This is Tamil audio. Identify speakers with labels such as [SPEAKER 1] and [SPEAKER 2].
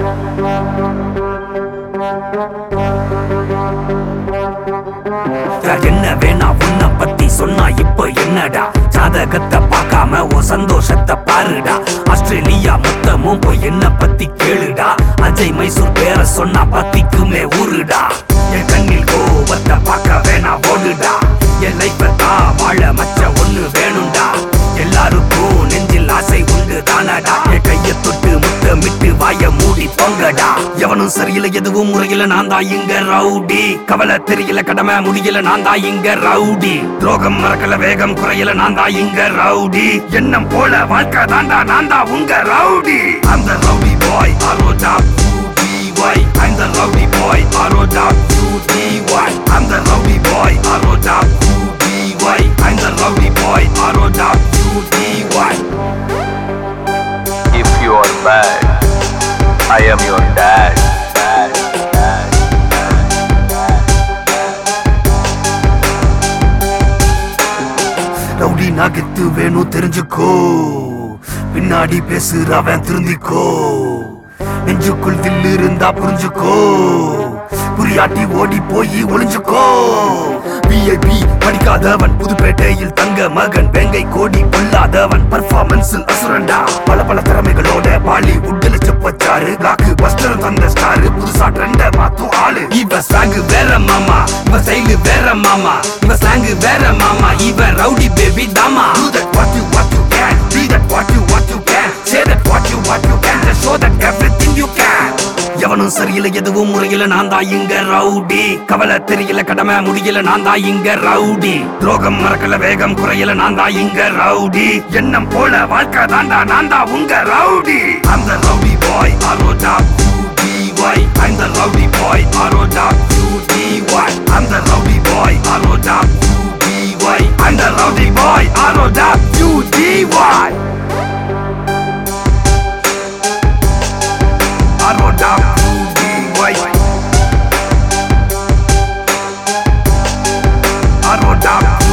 [SPEAKER 1] யார் என்ன வேணா உன்னை பத்தி சொன்னா இப்போ என்னடா ஜாதகத்தை பார்க்காம உன் சந்தோஷத்தை பாருடா ஆஸ்திரேலியா மொத்தமும் போய் என்ன பத்தி கேளுடா அஜய் மைசூர் பேரை சொன்னா பத்திக்குமே ஊருடா என் கண்ணில் கோபத்தை பார்க்க வேணா ஓடுடா என் லைஃபை தான் வாழ மச்ச ஒண்ணு வேணும்டா எல்லாருக்கும் நெஞ்சில் ஆசை உண்டு தானடா என் கைய தொட்டு முத்தமிட்டு வாய மூடி போங்கடா எவனும் சரியில்லை எதுவும் முறையில நான் தான் இங்க ரவுடி கவலை தெரியல கடமை முடியல நான் தான் இங்க ரவுடி துரோகம் மறக்கல வேகம் குறையல நான் தான் இங்க ரவுடி எண்ணம் போல வாழ்க்கை தாண்டா நான் தான் உங்க ரவுடி அந்த ரவுடி பாய் ஆரோடா why I'm the rowdy boy, Aroda why I'm the rowdy boy, Aroda why I'm the rowdy boy, Aroda why
[SPEAKER 2] If you are bad, I am your dad. Dad, dad,
[SPEAKER 1] rowdy நாகத்து வேணும் தெரிஞ்சுக்கோ பின்னாடி பேசுறவன் திருந்திக்கோ நெஞ்சுக்குள் தில்லு இருந்தா புரிஞ்சுக்கோ புரியாட்டி ஓடி போய் ஒளிஞ்சுக்கோ விஐபி படிக்காதவன் புதுப்பேட்டையில் தங்க மகன் வெங்கை கோடி கொள்ளாதவன் பர்ஃபார்மன்ஸில் அசுரண்டா பல பல திறமைகளோட பாலி உட்ல செப்பச்சாரு பிளாக்கு பஸ்டர் தந்த ஸ்டார் புதுசா ட்ரெண்ட மாத்தும் ஆளு இவ ஸ்வாங் வேற மாமா இவ ஸ்டைல் வேற மாமா இவ ஸ்லாங் வேற மாமா இவ ரவுடி பேபி தாமா do that what you what you can be that what you what you can say that what you what you can just show that everything you can எவனும் சரியில்லை எதுவும் முறையில நான் தான் இங்க ரவுடி கவலை தெரியல கடமை முடியல நான் தான் இங்க ரவுடி துரோகம் மறக்கல வேகம் குறையல நான் தான் இங்க ரவுடி எண்ணம் போல வாழ்க்கை தாண்டா நான் தான் உங்க ரவுடி அந்த ரவுடி பாய் ஆரோடா why I'm the rowdy boy, Aroda why I'm the rowdy boy, Aroda why I'm the rowdy boy, Aroda why Aroda why Aroda